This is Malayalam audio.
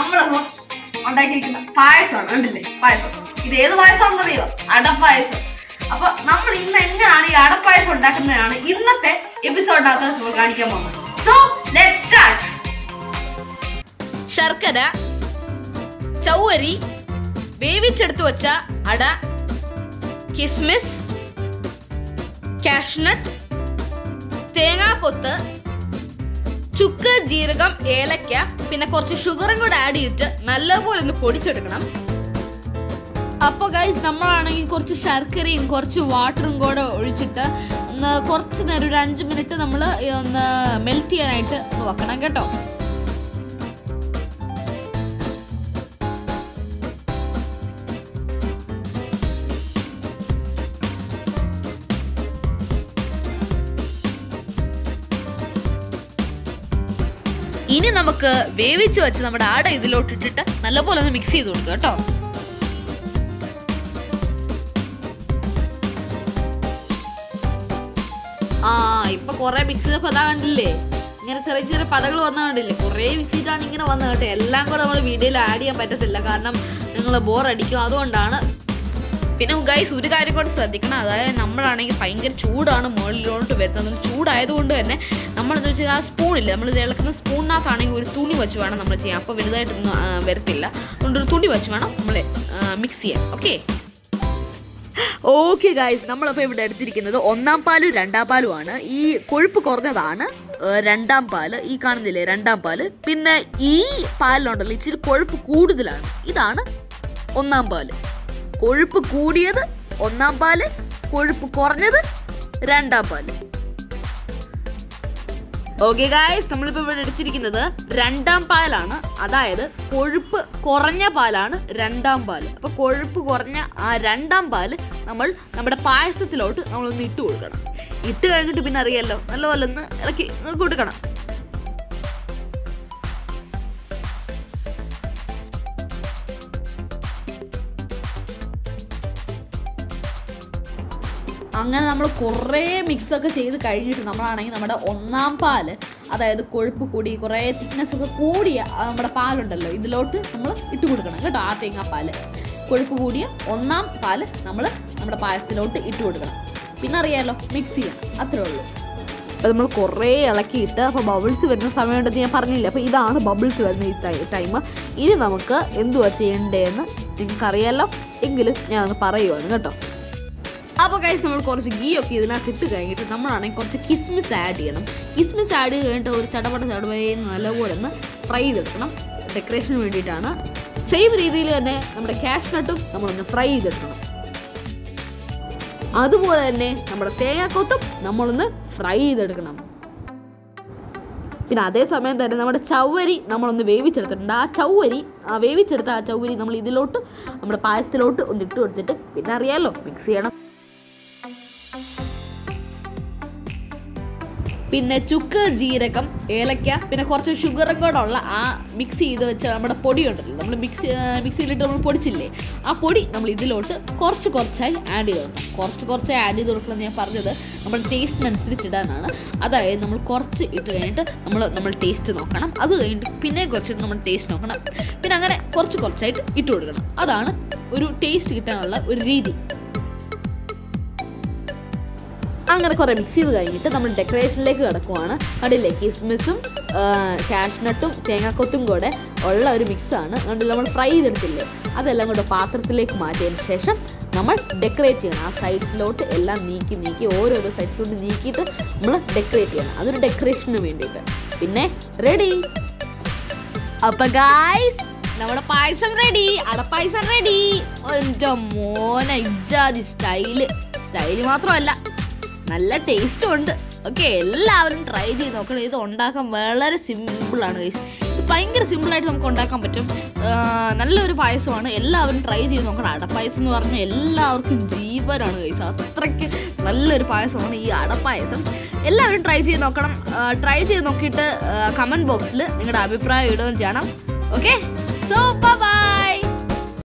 നമ്മളിപ്പം ഉണ്ടാക്കിയിരിക്കുന്ന പായസമാണ് കണ്ടില്ലേ പായസം ഇത് ഏത് പായസമാണെന്ന് അറിയോ അടപ്പായസം അപ്പൊ നമ്മൾ ഇന്ന് എങ്ങനെയാണ് ഈ അടപ്പായസം ഉണ്ടാക്കുന്നതാണ് ഇന്നത്തെ എപ്പിസോഡിനകത്ത് നമ്മൾ കാണിക്കാൻ പോകുന്നത് സോ ലെറ്റ് സ്റ്റാർട്ട് ശർക്കര ചൗവരി വേവിച്ചെടുത്തു വച്ച അട കിസ്മിസ് കാഷ്നട്ട് തേങ്ങാക്കൊത്ത് ചുക്ക് ജീരകം ഏലക്ക പിന്നെ കുറച്ച് ഷുഗറും കൂടെ ആഡ് ചെയ്തിട്ട് നല്ലപോലെ ഒന്ന് പൊടിച്ചെടുക്കണം അപ്പോൾ ഗൈസ് നമ്മളാണെങ്കിൽ കുറച്ച് ശർക്കരയും കുറച്ച് വാട്ടറും കൂടെ ഒഴിച്ചിട്ട് ഒന്ന് കുറച്ച് നേരം ഒരു അഞ്ച് മിനിറ്റ് നമ്മൾ ഒന്ന് മെൽറ്റ് ചെയ്യാനായിട്ട് ഒന്ന് വെക്കണം കേട്ടോ ഇനി നമുക്ക് വേവിച്ച് വെച്ച് നമ്മുടെ ആട ഇതിലോട്ട് ഇട്ടിട്ട് നല്ലപോലെ ഒന്ന് മിക്സ് ചെയ്ത് കൊടുക്കുക കേട്ടോ ആ ഇപ്പൊ കൊറേ മിക്സ് ചെയ്ത പത കണ്ടില്ലേ ഇങ്ങനെ ചെറിയ ചെറിയ പതകൾ വന്ന കണ്ടില്ലേ കുറേ മിക്സ് ചെയ്തിട്ടാണ് ഇങ്ങനെ വന്നത് കേട്ടോ എല്ലാം കൂടെ നമ്മൾ വീഡിയോയിൽ ആഡ് ചെയ്യാൻ പറ്റത്തില്ല കാരണം നിങ്ങൾ ബോർ അടിക്കും അതുകൊണ്ടാണ് പിന്നെ ഗൈസ് ഒരു കാര്യം കൂടെ ശ്രദ്ധിക്കണം അതായത് നമ്മളാണെങ്കിൽ ഭയങ്കര ചൂടാണ് മുകളിലോട്ട് വരുന്നത് ചൂടായതുകൊണ്ട് തന്നെ നമ്മളെന്ന് വെച്ചാൽ ആ സ്പൂണില്ല നമ്മൾ ഇളക്കുന്ന സ്പൂണിനകത്താണെങ്കിൽ ഒരു തുണി വെച്ച് വേണം നമ്മൾ ചെയ്യാൻ അപ്പോൾ വലുതായിട്ടൊന്നും ആ, വരത്തില്ല അതുകൊണ്ട് ഒരു തുണി വെച്ച് വേണം നമ്മൾ മിക്സ് ചെയ്യാൻ ഓക്കെ ഓക്കെ ഗായ്സ് നമ്മളപ്പോൾ ഇവിടെ എടുത്തിരിക്കുന്നത് ഒന്നാം പാലും രണ്ടാം പാലുമാണ് ഈ കൊഴുപ്പ് കുറഞ്ഞതാണ് ഏ, രണ്ടാം പാല് ഈ കാണുന്നില്ലേ രണ്ടാം പാല് പിന്നെ ഈ പാലിലുണ്ടല്ലോ ഇച്ചിരി കൊഴുപ്പ് കൂടുതലാണ് ഇതാണ് ഒന്നാം പാല് കൊഴുപ്പ് കൂടിയത് ഒന്നാം പാല് കൊഴുപ്പ് കുറഞ്ഞത് രണ്ടാം പാല് ഓക്കെ ഗായ്സ് നമ്മളിപ്പോൾ ഇവിടെ എടുത്തിരിക്കുന്നത് രണ്ടാം പാലാണ് അതായത് കൊഴുപ്പ് കുറഞ്ഞ പാലാണ് രണ്ടാം പാല് അപ്പോൾ കൊഴുപ്പ് കുറഞ്ഞ ആ രണ്ടാം പാല് നമ്മൾ നമ്മുടെ പായസത്തിലോട്ട് നമ്മളൊന്ന് ഇട്ട് കൊടുക്കണം ഇട്ട് കഴിഞ്ഞിട്ട് പിന്നെ അറിയാലോ നല്ലപോലെ ഒന്ന് ഇളക്കി ഒന്ന് കൊടുക്കണം അങ്ങനെ നമ്മൾ കുറേ മിക്സൊക്കെ ചെയ്ത് കഴിഞ്ഞിട്ട് നമ്മളാണെങ്കിൽ നമ്മുടെ ഒന്നാം പാല് അതായത് കൊഴുപ്പ് കൂടി കുറേ തിക്നെസ് ഒക്കെ കൂടിയ ആ, നമ്മുടെ പാലുണ്ടല്ലോ ഇതിലോട്ട് നമ്മൾ ഇട്ട് കൊടുക്കണം കേട്ടോ ആ തേങ്ങാപ്പാല് കൊഴുപ്പ് കൂടിയ ഒന്നാം പാല് നമ്മൾ നമ്മുടെ പായസത്തിലോട്ട് ഇട്ട് കൊടുക്കണം പിന്നെ അറിയാലോ മിക്സ് ചെയ്യാം അത്രേ ഉള്ളൂ അപ്പോൾ നമ്മൾ കുറേ ഇളക്കിയിട്ട് അപ്പോൾ ബബിൾസ് വരുന്ന സമയമുണ്ടെന്ന് ഞാൻ പറഞ്ഞില്ല അപ്പോൾ ഇതാണ് ബബിൾസ് വരുന്ന ഈ ടൈം ഇനി നമുക്ക് എന്തുവാ ചെയ്യേണ്ടതെന്ന് നിങ്ങൾക്കറിയാലോ എങ്കിലും ഞാനൊന്ന് പറയുവാണ് കേട്ടോ അപ്പോൾ ഗൈസ് നമ്മൾ കുറച്ച് ഗീ ഒക്കെ ഇതിനകത്ത് ഇട്ട് കഴിഞ്ഞിട്ട് നമ്മളാണെങ്കിൽ കുറച്ച് കിസ്മിസ് ആഡ് ചെയ്യണം കിസ്മിസ് ആഡ് ചെയ്ത് കഴിഞ്ഞിട്ട് ഒരു ചടപട ചടപയെന്ന് നല്ലപോലെ ഒന്ന് ഫ്രൈ ചെയ്തെടുക്കണം ഡെക്കറേഷന് വേണ്ടിയിട്ടാണ് സെയിം രീതിയിൽ തന്നെ നമ്മുടെ കാഷ്നട്ടും നമ്മളൊന്ന് ഫ്രൈ ചെയ്തെടുക്കണം അതുപോലെ തന്നെ നമ്മുടെ തേങ്ങാക്കൊത്തും നമ്മളൊന്ന് ഫ്രൈ ചെയ്തെടുക്കണം പിന്നെ അതേസമയം തന്നെ നമ്മുടെ ചവ്വരി നമ്മളൊന്ന് വേവിച്ചെടുത്തിട്ടുണ്ട് ആ ചവ്വരി ആ വേവിച്ചെടുത്ത ആ ചവ്വരി നമ്മൾ ഇതിലോട്ട് നമ്മുടെ പായസത്തിലോട്ട് ഒന്ന് ഇട്ട് കൊടുത്തിട്ട് പിന്നെ അറിയാലോ മിക്സ് ചെയ്യണം പിന്നെ ചുക്ക് ജീരകം ഏലക്ക പിന്നെ കുറച്ച് ഷുഗറും കൂടെ ഉള്ള ആ മിക്സ് ചെയ്ത് വെച്ച നമ്മുടെ പൊടി ഉണ്ടല്ലോ നമ്മൾ മിക്സ് മിക്സിയിലിട്ട് നമ്മൾ പൊടിച്ചില്ലേ ആ പൊടി നമ്മൾ ഇതിലോട്ട് കുറച്ച് കുറച്ചായി ആഡ് ചെയ്ത് കൊടുക്കണം കുറച്ച് കുറച്ചായി ആഡ് ചെയ്ത് കൊടുക്കണം എന്ന് ഞാൻ പറഞ്ഞത് നമ്മൾ ടേസ്റ്റിനനുസരിച്ച് ഇടാനാണ് അതായത് നമ്മൾ കുറച്ച് ഇട്ട് കഴിഞ്ഞിട്ട് നമ്മൾ നമ്മൾ ടേസ്റ്റ് നോക്കണം അത് കഴിഞ്ഞിട്ട് പിന്നെ കുറച്ചിട്ട് നമ്മൾ ടേസ്റ്റ് നോക്കണം പിന്നെ അങ്ങനെ കുറച്ച് കുറച്ചായിട്ട് ഇട്ട് കൊടുക്കണം അതാണ് ഒരു ടേസ്റ്റ് കിട്ടാനുള്ള ഒരു രീതി അങ്ങനെ കുറേ മിക്സ് ചെയ്ത് കഴിഞ്ഞിട്ട് നമ്മൾ ഡെക്കറേഷനിലേക്ക് കിടക്കുവാണ് കണ്ടില്ലേ കിസ്മിസും കാഷ്നട്ടും തേങ്ങാക്കൊത്തും കൂടെ ഉള്ള ഒരു മിക്സാണ് കണ്ടില്ല നമ്മൾ ഫ്രൈ ചെയ്തെടുത്തില്ലേ അതെല്ലാം കൂടെ പാത്രത്തിലേക്ക് മാറ്റിയതിന് ശേഷം നമ്മൾ ഡെക്കറേറ്റ് ചെയ്യണം ആ സൈഡ്സിലോട്ട് എല്ലാം നീക്കി നീക്കി ഓരോരോ സൈഡ്സിലോട്ട് നീക്കിയിട്ട് നമ്മൾ ഡെക്കറേറ്റ് ചെയ്യണം അതൊരു ഡെക്കറേഷന് വേണ്ടിയിട്ട് പിന്നെ റെഡി അപ്പൊ ഗായ്സ് നമ്മുടെ പായസം റെഡി അടപ്പായസം റെഡി എൻ്റെ മോന ഇജാതി സ്റ്റൈല് സ്റ്റൈല് മാത്രമല്ല നല്ല ടേസ്റ്റും ഉണ്ട് ഓക്കെ എല്ലാവരും ട്രൈ ചെയ്ത് നോക്കണം ഇത് ഉണ്ടാക്കാൻ വളരെ സിമ്പിളാണ് ഗൈസ് ഇത് ഭയങ്കര സിമ്പിളായിട്ട് നമുക്ക് ഉണ്ടാക്കാൻ പറ്റും ആ, നല്ലൊരു പായസമാണ് എല്ലാവരും ട്രൈ ചെയ്ത് നോക്കണം അടപ്പായസം എന്ന് പറഞ്ഞാൽ എല്ലാവർക്കും ജീവനാണ് ഗൈസ് അത്രയ്ക്ക് നല്ലൊരു പായസമാണ് ഈ അടപ്പായസം എല്ലാവരും ട്രൈ ചെയ്ത് നോക്കണം ട്രൈ ചെയ്ത് നോക്കിയിട്ട് കമൻറ്റ് ബോക്സിൽ നിങ്ങളുടെ അഭിപ്രായം ഇടുകയും ചെയ്യണം ഓക്കെ സോ ബൈ